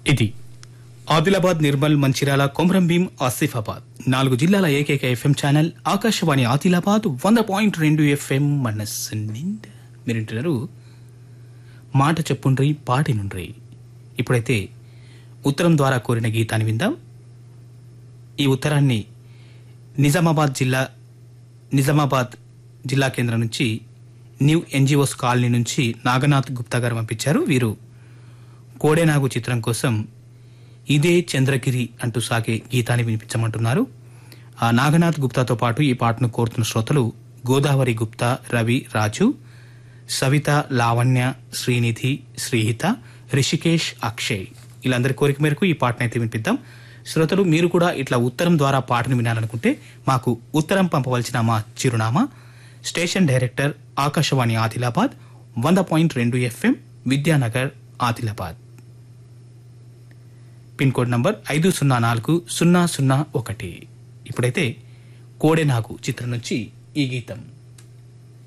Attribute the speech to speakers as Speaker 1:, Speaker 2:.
Speaker 1: ఇది ఆదిలాబాద్ నిర్మల్ మంచిర్యాల కొమరంభీం ఆసిఫాబాద్ నాలుగు జిల్లాల ఏకైక ఎఫ్ఎం ఛానల్ ఆకాశవాణి ఆదిలాబాద్ వంద పాయింట్ రెండు ఎఫ్ఎం మనస్సు నిండా మీరింటున్నారు మాట చెప్పుండ్రి పాటి నుండ్రి ఇప్పుడైతే ఉత్తరం ద్వారా కోరిన గీతాన్ని విందాం ఈ ఉత్తరాన్ని నిజామాబాద్ జిల్లా నిజామాబాద్ జిల్లా కేంద్రం నుంచి న్యూ ఎన్జిఓస్ కాలనీ నుంచి నాగనాథ్ గుప్తా గారు పంపించారు వీరు కోడేనాగు చిత్రం కోసం ఇదే చంద్రగిరి అంటూ సాగే గీతాన్ని వినిపించమంటున్నారు ఆ నాగనాథ్ గుప్తాతో పాటు ఈ పాటను కోరుతున్న శ్రోతలు గోదావరి గుప్తా రవి రాజు సవిత లావణ్య శ్రీనిధి శ్రీహిత రిషికేష్ అక్షయ్ వీళ్ళందరి కోరిక మేరకు ఈ పాటను అయితే వినిపిద్దాం శ్రోతలు మీరు కూడా ఇట్లా ఉత్తరం ద్వారా పాటను వినాలనుకుంటే మాకు ఉత్తరం పంపవలసిన మా చిరునామా స్టేషన్ డైరెక్టర్ ఆకాశవాణి ఆదిలాబాద్ వంద పాయింట్ రెండు FM Vidyanagar Adilabad pin code number ఐదు సున్నా నాలుగు సున్నా సున్నా ఒకటి ఇప్పుడైతే కోడెనాగు చిత్రం నుంచి ఈ గీతం